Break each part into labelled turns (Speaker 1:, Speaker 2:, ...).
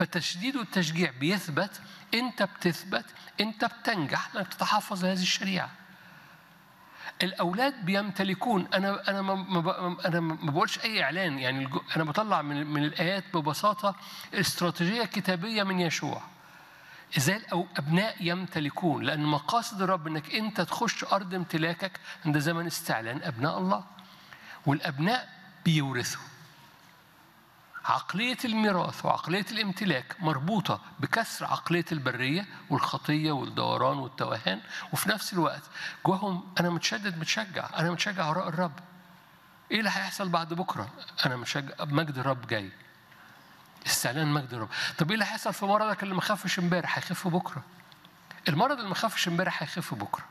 Speaker 1: فالتشديد والتشجيع بيثبت انت بتثبت انت بتنجح انك تتحفظ هذه الشريعه الاولاد بيمتلكون انا انا ما ما ب- انا ما بقولش اي اعلان يعني الج- انا بطلع من من الايات ببساطه استراتيجيه كتابيه من يشوع ازاي الابناء يمتلكون لان مقاصد الرب انك انت تخش ارض امتلاكك عند زمن استعلان ابناء الله والابناء بيورثوا عقلية الميراث وعقلية الامتلاك مربوطة بكسر عقلية البرية والخطية والدوران والتوهان وفي نفس الوقت جواهم أنا متشدد متشجع أنا متشجع وراء الرب إيه اللي هيحصل بعد بكرة؟ أنا متشجع مجد الرب جاي استعلان مجد الرب طب إيه اللي هيحصل في مرضك اللي ما خفش امبارح هيخف بكرة المرض اللي ما خفش امبارح هيخف بكرة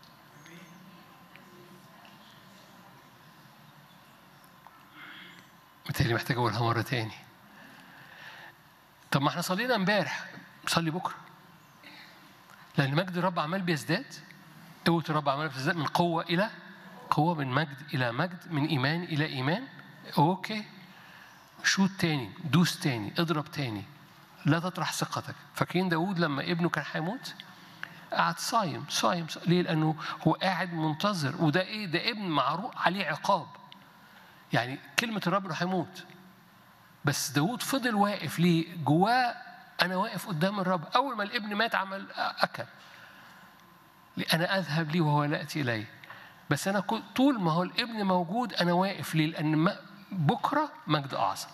Speaker 1: بالتالي محتاج اقولها مره تاني طب ما احنا صلينا امبارح صلي بكره لان مجد الرب عمال بيزداد قوه الرب عمال بتزداد من قوه الى قوه من مجد الى مجد من ايمان الى ايمان اوكي شوت تاني دوس تاني اضرب تاني لا تطرح ثقتك فاكرين داود لما ابنه كان هيموت قعد صايم صايم صايم. ليه لانه هو قاعد منتظر وده ايه ده ابن معروف عليه عقاب يعني كلمة الرب انه هيموت بس داود فضل واقف ليه؟ جواه أنا واقف قدام الرب أول ما الابن مات عمل أكل أنا أذهب لي وهو لا يأتي إلي بس أنا كل- طول ما هو الابن موجود أنا واقف ليه؟ لأن ما- بكرة مجد أعظم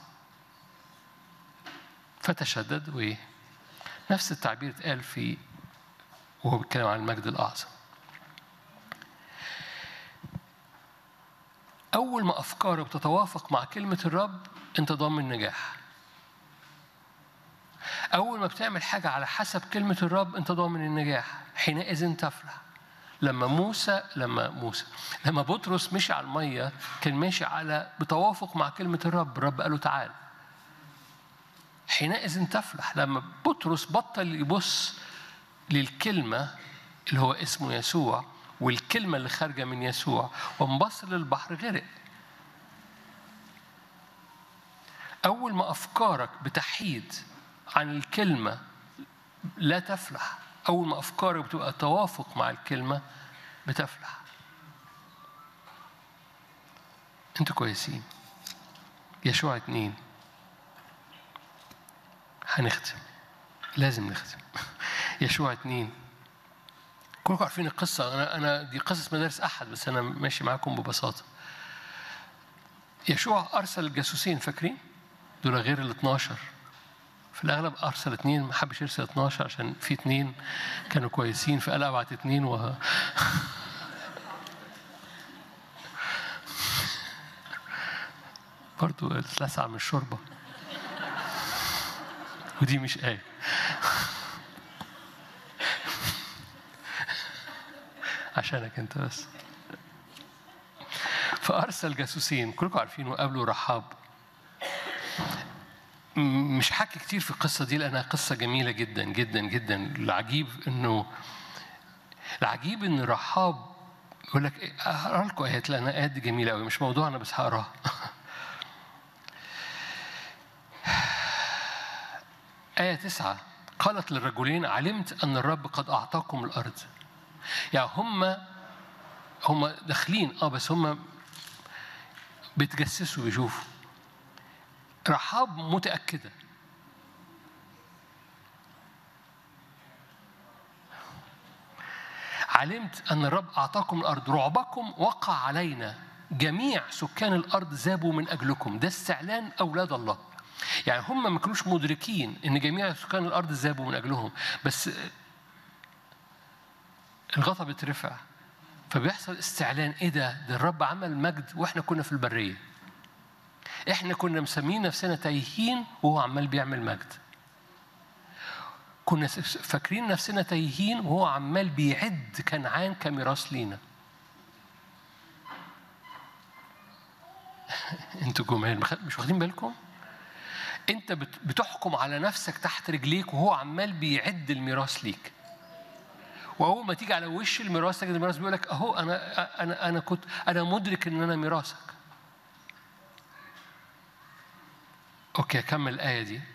Speaker 1: فتشدد وإيه؟ نفس التعبير اتقال في وهو بيتكلم عن المجد الأعظم أول ما أفكارك بتتوافق مع كلمة الرب أنت ضامن نجاح. أول ما بتعمل حاجة على حسب كلمة الرب أنت ضامن النجاح، حينئذ تفلح. لما موسى لما موسى لما بطرس مشي على المية كان ماشي على بتوافق مع كلمة الرب، الرب قال له تعال. حينئذ تفلح لما بطرس بطل يبص للكلمة اللي هو اسمه يسوع والكلمة اللي خارجة من يسوع وانبص للبحر غرق أول ما أفكارك بتحيد عن الكلمة لا تفلح أول ما أفكارك بتبقى توافق مع الكلمة بتفلح أنتوا كويسين يشوع اتنين هنختم لازم نختم يشوع اتنين كلكم عارفين القصة أنا أنا دي قصص مدارس أحد بس أنا ماشي معاكم ببساطة. يشوع أرسل الجاسوسين فاكرين؟ دول غير ال 12 في الأغلب أرسل اثنين ما حبش يرسل 12 عشان في اثنين كانوا كويسين فقال أبعت اثنين و برضو اتلسع من الشوربة ودي مش آية عشانك انت بس فارسل جاسوسين كلكم عارفين وقابلوا رحاب م- مش حكي كتير في القصه دي لانها قصه جميله جدا جدا جدا العجيب انه العجيب ان رحاب يقول لك إيه، هقرا لكم ايات لان ايات دي جميله قوي مش موضوعنا بس هقراها آية تسعة قالت للرجلين علمت أن الرب قد أعطاكم الأرض يعني هم هم داخلين اه بس هم بيتجسسوا بيشوفوا رحاب متأكدة علمت أن الرب أعطاكم الأرض رعبكم وقع علينا جميع سكان الأرض ذابوا من أجلكم ده استعلان أولاد الله يعني هم ما كانوش مدركين ان جميع سكان الارض ذابوا من اجلهم بس الغطا بيترفع فبيحصل استعلان ايه ده ده الرب عمل مجد واحنا كنا في البريه احنا كنا مسمين نفسنا تايهين وهو عمال بيعمل مجد كنا فاكرين نفسنا تايهين وهو عمال بيعد كنعان كميراث لينا انتوا جمال مش واخدين بالكم انت بتحكم على نفسك تحت رجليك وهو عمال بيعد الميراث ليك واول ما تيجي على وش الميراث تجد الميراث بيقول لك اهو انا انا انا كنت انا مدرك ان انا ميراثك اوكي اكمل الايه دي